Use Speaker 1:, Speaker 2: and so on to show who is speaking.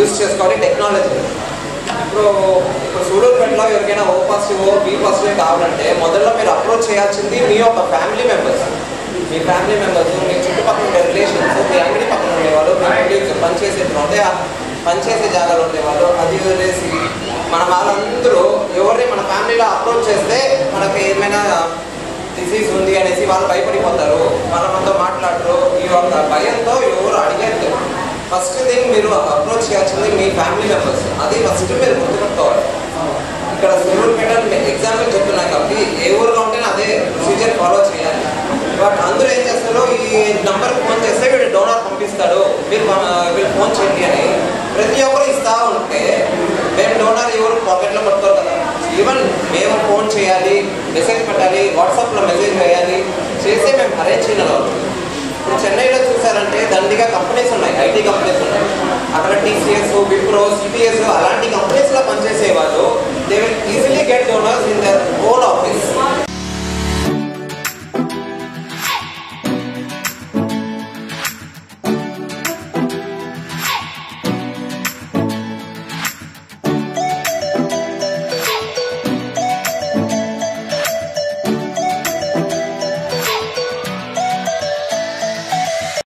Speaker 1: use చేసుకోవాలి technology ఇప్పుడు ఇప్పుడు సూలూరుపేటలో ఎవరికైనా ఓ పాజిటివ్ బి పాజిటివ్ కావాలంటే మొదట్లో మీరు అప్రోచ్ చేయాల్సింది మీ యొక్క ఫ్యామిలీ మెంబర్స్ మీ ఫ్యామిలీ మెంబర్స్ మీ చుట్టుపక్కల ఉండే రిలేషన్స్ మీ అంగడి పక్కన ఉండేవాళ్ళు మీ కొలీగ్స్ పనిచేసే ఉంటే ఆ పనిచేసే జాగాలో ఉండేవాళ్ళు అది వదిలేసి మన వాళ్ళందరూ ఎవరిని మన ఫ్యామిలీలో అప్రోచ్ చేస్తే మనకి ఏమైనా డిసీజ్ ఉంది అనేసి వాళ్ళు భయపడిపోతారు మన మనతో మాట్లాడరు ఈ యొక్క భయంతో ఎవరు అడిగేది ఫస్ట్ థింగ్ మీరు అప్రోచ్ చేయాల్సింది మీ ఫ్యామిలీ మెంబర్స్ అది ఫస్ట్ మీరు గుర్తుపెట్టుకోవాలి ఇక్కడ సూళ్ళూరుపేట ఎగ్జాంపుల్ చెప్తున్నా కాబట్టి ఏ ఊరుగా ఉంటేనే అదే ప్రొసీజర్ ఫాలో చేయాలి బట్ అందరూ ఏం చేస్తారు ఈ నంబర్కి ఫోన్ చేస్తే వీడు డోనర్ పంపిస్తాడు మీరు మా- వీళ్ళు ఫోన్ చేయండి అని ప్రతి ఒక్కరు ఇస్తా ఉంటే మేము డోనర్ ఎవరు పాకెట్లో పట్టుకోరు కదా ఈవెన్ మేము ఫోన్ చేయాలి మెసేజ్ పెట్టాలి వాట్సాప్లో మెసేజ్ వేయాలి చేస్తే మేము అరేంజ్ చేయగలం ఇప్పుడు చెన్నైలో చూసారంటే దండిగా కంపెనీస్ ఉన్నాయి ఐటీ కంపెనీస్ ఉన్నాయి అక్కడ టీసీఎస్ విప్రో సిపిఎస్ అలాంటి కంపెనీస్లో పనిచేసే